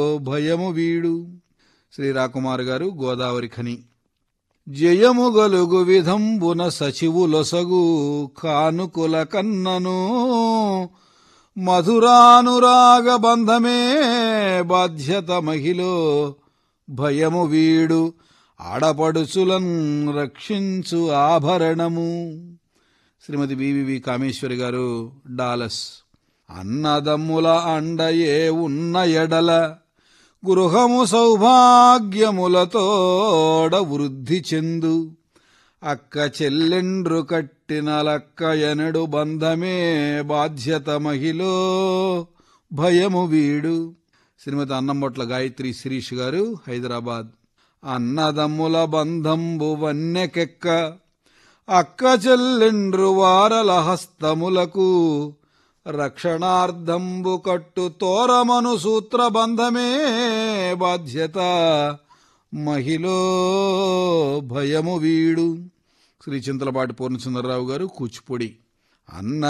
భయము వీడు శ్రీ రాకుమార్ గారు గోదావరి ఖని జయము గలుగు విధంబున సచివులొసగు కానుకుల కన్నను మధురానురాగ బంధమే బాధ్యత మహిలో భయము వీడు ఆడపడుచులన్ రక్షించు ఆభరణము శ్రీమతి బివివి కామేశ్వరి గారు డాలస్ అన్నదమ్ముల అండయే ఉన్న ఎడల గృహము సౌభాగ్యములతోడ వృద్ధి చెందు అక్క చెల్లెండ్రు కట్టిన లక్క ఎనడు బంధమే బాధ్యత మహిలో భయము వీడు శ్రీమతి అన్నంబొట్ల గాయత్రి శిరీష్ గారు హైదరాబాద్ అన్నదమ్ముల బంధంబు వన్నెకెక్క అక్క చెల్లెండ్రు వారల హస్తములకు రక్షణార్థంబు కట్టు తోరమను సూత్రబంధమే బాధ్యత మహిలో భయము వీడు శ్రీ చింతలపాటి పూర్ణచంద్రరావు గారు కూచిపూడి అన్న